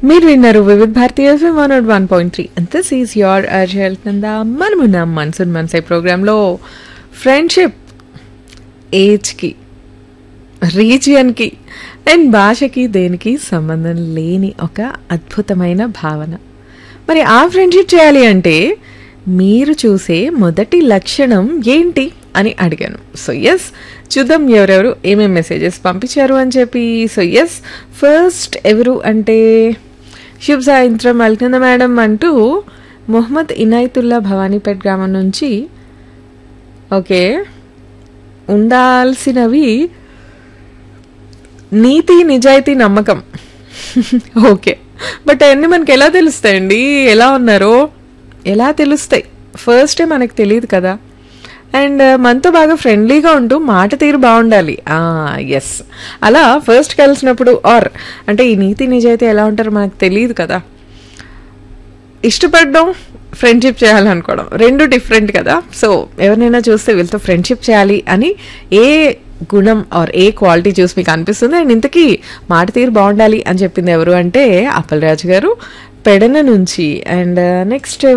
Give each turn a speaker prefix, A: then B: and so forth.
A: మీరు విన్నారు Vividh Bharatiya FM one nought one point three and this is your అర్జల్ కింద మనమున్నాం మన్సూన్ మన్సై ప్రోగ్రాంలో ఫ్రెండ్షిప్ ఏజ్కి రీజియన్కి అండ్ భాషకి దేనికి సంబంధం లేని ఒక అద్భుతమైన భావన మరి ఆ ఫ్రెండ్షిప్ చేయాలి అంటే మీరు చూసే మొదటి లక్షణం ఏంటి అని అడిగాను సో ఎస్ చూద్దాం ఎవరెవరు ఏమేం మెసేజెస్ పంపించారు అని చెప్పి సో ఎస్ ఫస్ట్ ఎవరు అంటే శుభ సాయంత్రం అల్కింద మేడం అంటూ మొహమ్మద్ ఇనాయతుల్లా భవానీపేట్ గ్రామం నుంచి ఓకే ఉండాల్సినవి నీతి నిజాయితీ నమ్మకం ఓకే బట్ అవన్నీ మనకి ఎలా తెలుస్తాయండి ఎలా ఉన్నారో ఎలా తెలుస్తాయి ఫస్టే మనకు తెలియదు కదా అండ్ మనతో బాగా ఫ్రెండ్లీగా ఉంటూ మాట తీరు బాగుండాలి ఎస్ అలా ఫస్ట్ కలిసినప్పుడు ఆర్ అంటే ఈ నీతి నిజాయితీ ఎలా ఉంటారో మనకు తెలియదు కదా ఇష్టపడడం ఫ్రెండ్షిప్ చేయాలనుకోవడం రెండు డిఫరెంట్ కదా సో ఎవరినైనా చూస్తే వీళ్ళతో ఫ్రెండ్షిప్ చేయాలి అని ఏ గుణం ఆర్ ఏ క్వాలిటీ చూసి మీకు అనిపిస్తుంది అండ్ ఇంతకీ మాట తీరు బాగుండాలి అని చెప్పింది ఎవరు అంటే అప్పలరాజు గారు పెడన నుంచి అండ్ నెక్స్ట్